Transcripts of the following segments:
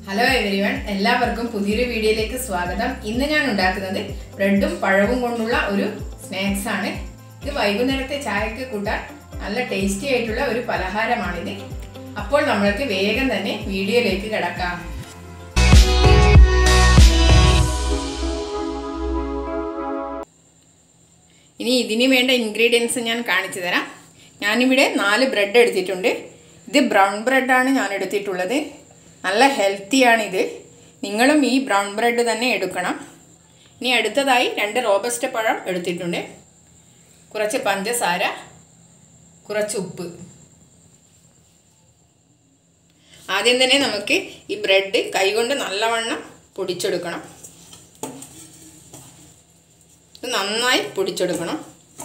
hello everyone എല്ലാവർക്കും പുതിയൊരു വീഡിയോയിലേക്ക് സ്വാഗതം ഇന്ന് ഞാൻ ഉണ്ടാക്കുന്നത് ബ്രെഡും പഴവും കൊണ്ടുള്ള ഒരു സ്നാക്സ് ആണ് ഇത് വൈകുന്നേരത്തെ ചായക്ക് കൂട്ടാൻ നല്ല ടേസ്റ്റി ആയിട്ടുള്ള ഒരു പലഹാരമാണിത് അപ്പോൾ നമ്മൾക്ക് വേഗം തന്നെ വീഡിയോയിലേക്ക് കിടക്കാം ഇനി ഇതിന് വേണ്ട ഇൻഗ്രീഡിയൻസ് ഞാൻ കാണിച്ചു തരാം ഞാനിവിടെ നാല് ബ്രെഡ് എടുത്തിട്ടുണ്ട് ഇത് ബ്രൗൺ ബ്രെഡാണ് ഞാൻ എടുത്തിട്ടുള്ളത് നല്ല ഹെൽത്തിയാണിത് നിങ്ങളും ഈ ബ്രൗൺ ബ്രെഡ് തന്നെ എടുക്കണം ഇനി അടുത്തതായി രണ്ട് റോബസ്റ്റ് പഴം എടുത്തിട്ടുണ്ട് കുറച്ച് പഞ്ചസാര കുറച്ച് ഉപ്പ് ആദ്യം തന്നെ നമുക്ക് ഈ ബ്രെഡ് കൈകൊണ്ട് നല്ലവണ്ണം പൊടിച്ചെടുക്കണം ഇത് നന്നായി പൊടിച്ചെടുക്കണം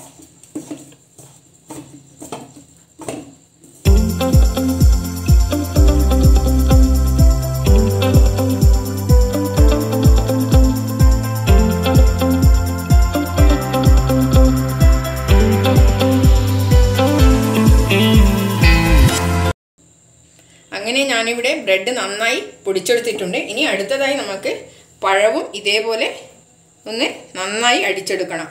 അങ്ങനെ ഞാനിവിടെ ബ്രെഡ് നന്നായി പൊടിച്ചെടുത്തിട്ടുണ്ട് ഇനി അടുത്തതായി നമുക്ക് പഴവും ഇതേപോലെ ഒന്ന് നന്നായി അടിച്ചെടുക്കണം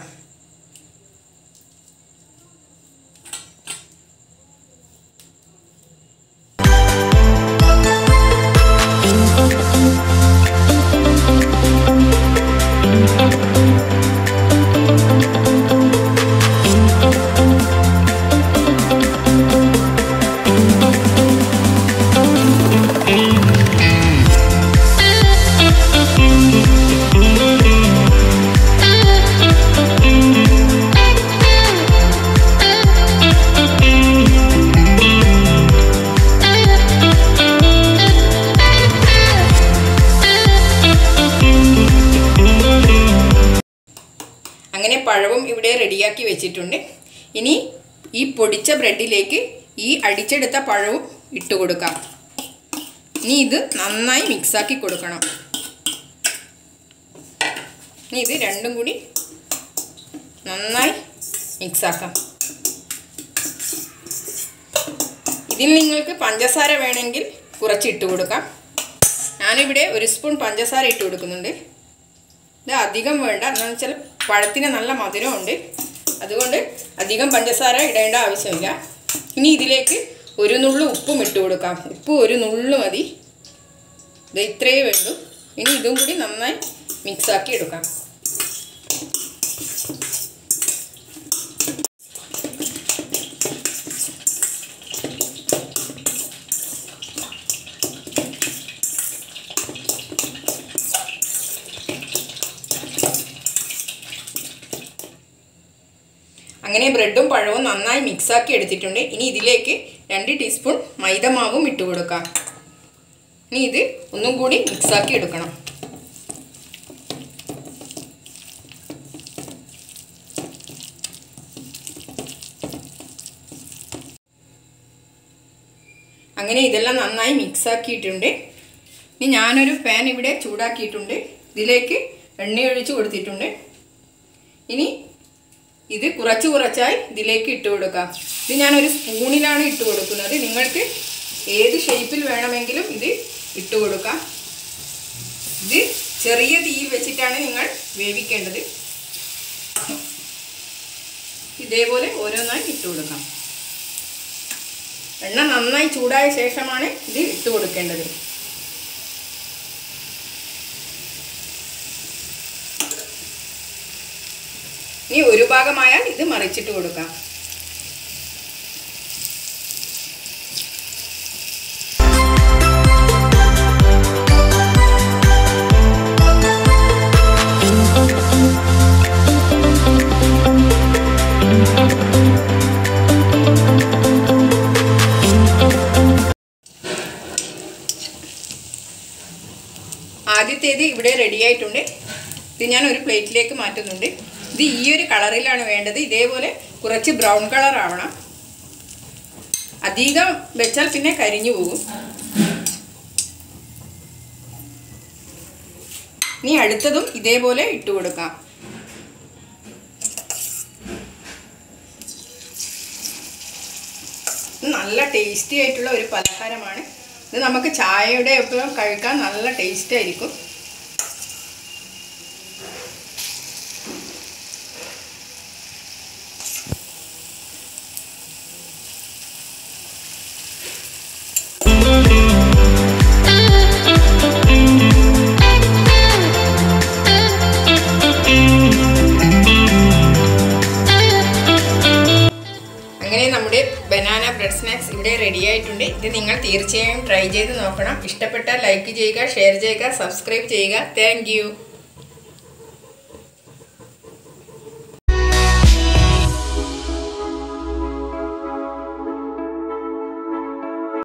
അങ്ങനെ പഴവും ഇവിടെ റെഡിയാക്കി വെച്ചിട്ടുണ്ട് ഇനി ഈ പൊടിച്ച ബ്രെഡിലേക്ക് ഈ അടിച്ചെടുത്ത പഴവും ഇട്ട് കൊടുക്കാം ഇനി ഇത് നന്നായി മിക്സാക്കി കൊടുക്കണം ഇനി ഇത് രണ്ടും കൂടി നന്നായി മിക്സാക്കാം ഇതിൽ നിങ്ങൾക്ക് പഞ്ചസാര വേണമെങ്കിൽ കുറച്ച് ഇട്ട് കൊടുക്കാം ഞാനിവിടെ ഒരു സ്പൂൺ പഞ്ചസാര ഇട്ട് കൊടുക്കുന്നുണ്ട് ഇത് അധികം വേണ്ട എന്താണെന്ന് വെച്ചാൽ പഴത്തിന് നല്ല മധുരമുണ്ട് അതുകൊണ്ട് അധികം പഞ്ചസാര ഇടേണ്ട ആവശ്യമില്ല ഇനി ഇതിലേക്ക് ഒരു നുള്ളു ഉപ്പും ഇട്ട് കൊടുക്കാം ഉപ്പ് ഒരു നുള്ളു മതി ഇത് ഇത്രയേ വേണ്ടൂ ഇനി ഇതും കൂടി നന്നായി മിക്സാക്കി എടുക്കാം അങ്ങനെ ബ്രെഡും പഴവും നന്നായി മിക്സാക്കി എടുത്തിട്ടുണ്ട് ഇനി ഇതിലേക്ക് രണ്ട് ടീസ്പൂൺ മൈദമാവും ഇട്ട് കൊടുക്കാം ഇനി ഇത് ഒന്നും കൂടി മിക്സാക്കി എടുക്കണം അങ്ങനെ ഇതെല്ലാം നന്നായി മിക്സാക്കിയിട്ടുണ്ട് ഇനി ഞാനൊരു പാൻ ഇവിടെ ചൂടാക്കിയിട്ടുണ്ട് ഇതിലേക്ക് എണ്ണ ഒഴിച്ച് കൊടുത്തിട്ടുണ്ട് ഇനി ഇത് കുറച്ച് കുറച്ചായി ഇതിലേക്ക് ഇട്ട് കൊടുക്കാം ഇത് ഞാനൊരു സ്പൂണിലാണ് ഇട്ട് കൊടുക്കുന്നത് നിങ്ങൾക്ക് ഏത് ഷേപ്പിൽ വേണമെങ്കിലും ഇത് ഇട്ട് കൊടുക്കാം ഇത് ചെറിയ തീയിൽ വെച്ചിട്ടാണ് നിങ്ങൾ വേവിക്കേണ്ടത് ഇതേപോലെ ഓരോന്നായി ഇട്ട് കൊടുക്കാം എണ്ണ നന്നായി ചൂടായ ശേഷമാണ് ഇത് ഇട്ട് കൊടുക്കേണ്ടത് ഇനി ഒരു ഭാഗമായാൽ ഇത് മറിച്ചിട്ട് കൊടുക്കാം ആദ്യത്തേത് ഇവിടെ റെഡി ആയിട്ടുണ്ട് ഇത് ഞാൻ ഒരു പ്ലേറ്റിലേക്ക് മാറ്റുന്നുണ്ട് ഇത് ഈ ഒരു കളറിലാണ് വേണ്ടത് ഇതേപോലെ കുറച്ച് ബ്രൗൺ കളർ ആവണം അധികം വെച്ചാൽ പിന്നെ കരിഞ്ഞു പോകും ഇനി അടുത്തതും ഇതേപോലെ ഇട്ട് കൊടുക്കാം ഇത് നല്ല ടേസ്റ്റി ആയിട്ടുള്ള ഒരു പലഹാരമാണ് ഇത് നമുക്ക് ചായയുടെ ഒപ്പം കഴിക്കാൻ നല്ല ടേസ്റ്റ് ആയിരിക്കും അങ്ങനെ നമ്മുടെ ബനാന ബ്രെഡ് സ്നാക്സ് ഇവിടെ റെഡി ആയിട്ടുണ്ട് ഇത് നിങ്ങൾ തീർച്ചയായും ട്രൈ ചെയ്ത് നോക്കണം ഇഷ്ടപ്പെട്ടാൽ ലൈക്ക് ചെയ്യുക ഷെയർ ചെയ്യുക സബ്സ്ക്രൈബ് ചെയ്യുക താങ്ക്